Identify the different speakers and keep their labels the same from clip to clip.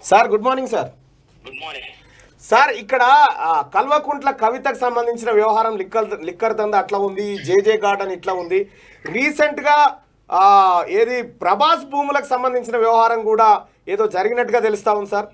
Speaker 1: Sir good morning sir
Speaker 2: good morning
Speaker 1: sir ఇక్కడ ఆ, కల్వకుంట్ల కవితకు సంబంధించిన వ్యవహారం లిక్కర్ లిక్కర్ దంద అట్లా ఉంది జేజే గార్డెన్ ఇట్లా ఉంది రీసెంట్గా ఆ, ఏది ప్రభాస్ భూములకు సంబంధించిన వ్యవహారం కూడా ఏదో జరిగినట్టుగా తెలుస్తా ఉంది సార్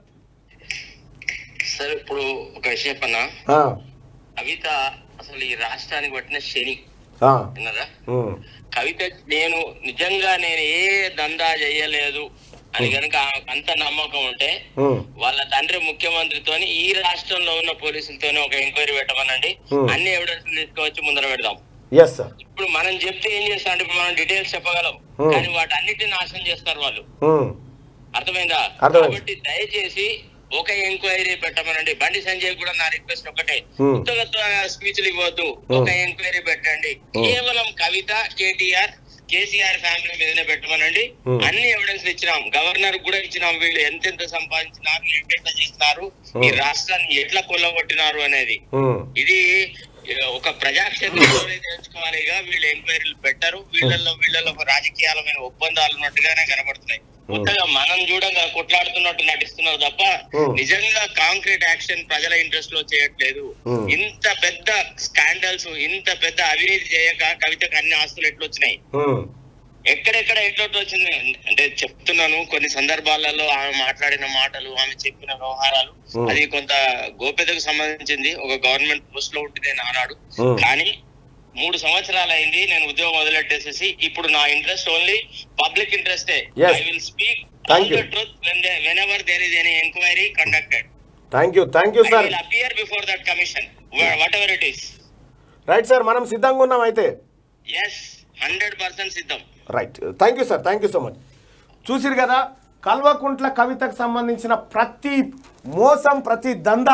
Speaker 2: సార్ ఇప్పుడు ఒక విషయం చెప్పన్నా
Speaker 1: ఆ,
Speaker 2: కవిత అసలు ఈ రాష్ట్రానికి పట్టిన శని
Speaker 1: ఆ,
Speaker 2: విన్నారా
Speaker 1: ఉమ్,
Speaker 2: కవిత నేను నిజంగా నేను ఏ దందా చేయలేదు అని కనుక అంత నమ్మకం ఉంటే
Speaker 1: ఉమ్,
Speaker 2: వాళ్ళ తండ్రి ముఖ్యమంత్రితోని ఈ రాష్ట్రంలో ఉన్న పోలీసులతోని ఒక ఎంక్వైరీ పెట్టమనండి
Speaker 1: Hmm.
Speaker 2: అన్ని ఎవిడెన్స్ తీసుకువచ్చి ముందర పెడదాం
Speaker 1: ఎస్ సార్
Speaker 2: ఇప్పుడు మనం చెప్తే ఏం చేస్తాం అంటే ఇప్పుడు మనం డీటెయిల్స్ చెప్పగలం
Speaker 1: Hmm.
Speaker 2: కానీ వాటి అన్నిటిని నాశనం చేస్తారు వాళ్ళు
Speaker 1: ఉమ్,
Speaker 2: అర్థమైందా
Speaker 1: అర్థమైంది.
Speaker 2: కాబట్టి దయచేసి ఒక ఎంక్వైరీ పెట్టమనండి బండి సంజయ్ కూడా నా రిక్వెస్ట్ ఒకటే
Speaker 1: Hmm.
Speaker 2: ఉత్తగత్వ స్పీచ్లు ఇవ్వద్దు ఒక ఎంక్వైరీ పెట్టండి కేవలం కవిత కేటీఆర్ కేసీఆర్ ఫ్యామిలీ మీదనే పెట్టమనండి
Speaker 1: Hmm.
Speaker 2: అన్ని ఎవిడెన్స్ ఇచ్చినాం గవర్నర్ కూడా ఇచ్చినాం వీళ్ళు ఎంతెంత సంపాదించినారు ఎంతెంత చేసినారు ఈ రాష్ట్రాన్ని ఎట్లా కొల్లగొట్టినారు అనేది
Speaker 1: ఉమ్,
Speaker 2: ఇది ఏ, ఒక ప్రజాక్షేత్రంలోనే తెలుసుకోవాలి ఇక వీళ్ళు ఎంక్వైరీలు పెట్టరు వీళ్ళల్లో వీళ్ళలో ఒక రాజకీయాలమైన ఒప్పందాలు ఉన్నట్టుగానే కనబడుతున్నాయి కొత్తగా మనం చూడగా కొట్లాడుతున్నట్టు నటిస్తున్నారు తప్ప
Speaker 1: Hmm.
Speaker 2: నిజంగా కాంక్రీట్ యాక్షన్ ప్రజల ఇంట్రెస్ట్ లో చేయట్లేదు
Speaker 1: Hmm.
Speaker 2: ఇంత పెద్ద స్కాండల్స్ ఇంత పెద్ద అవినీతి చేయక కవితకు అన్ని ఆస్తులు ఎట్లా వచ్చినాయి
Speaker 1: ఉమ్,
Speaker 2: ఎక్కడెక్కడ ఎట్లా వచ్చింది అంటే చెప్తున్నాను కొన్ని సందర్భాలలో ఆమె మాట్లాడిన మాటలు ఆమె చెప్పిన వ్యవహారాలు
Speaker 1: Hmm.
Speaker 2: అది కొంత గోప్యతకు సంబంధించింది ఒక గవర్నమెంట్ పోస్ట్ లో ఉంటుంది నేను ఆనాడు
Speaker 1: Hmm.
Speaker 2: కానీ మూడు సంవత్సరాలు అయింది నేను ఉద్యోగం వదిలెట్టేసేసి ఇప్పుడు నా ఇంట్రెస్ట్ ఓన్లీ పబ్లిక్ ఇంట్రెస్టే
Speaker 1: Yes.
Speaker 2: I will speak
Speaker 1: Thank you.
Speaker 2: Truth whenever there is any enquiry conducted
Speaker 1: thank you thank you
Speaker 2: I
Speaker 1: sir
Speaker 2: will appear before that commission whatever it is
Speaker 1: right sir మనం సిద్ధంగా ఉన్నాం అయితే
Speaker 2: yes hundred percent సిద్ధం
Speaker 1: right thank you sir thank you so much చూసిరు కదా కల్వకుంట్ల కవితకు సంబంధించిన ప్రతి మోసం ప్రతి దంద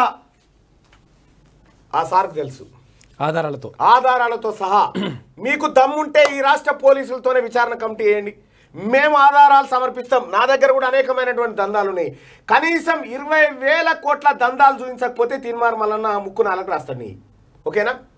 Speaker 1: ఆ సార్కు తెలుసు
Speaker 3: ఆధారాలతో
Speaker 1: ఆధారాలతో సహా మీకు దమ్ముంటే ఈ రాష్ట్ర పోలీసులతోనే విచారణ కమిటీ వేయండి మేము ఆధారాలు సమర్పిస్తాం నా దగ్గర కూడా అనేకమైనటువంటి దందాలు ఉన్నాయి కనీసం ఇరవై వేల కోట్ల దందాలు చూపించకపోతే తీర్మానం మల్లన్న ముక్కు నాలుగు రాస్తాడు నీ ఓకేనా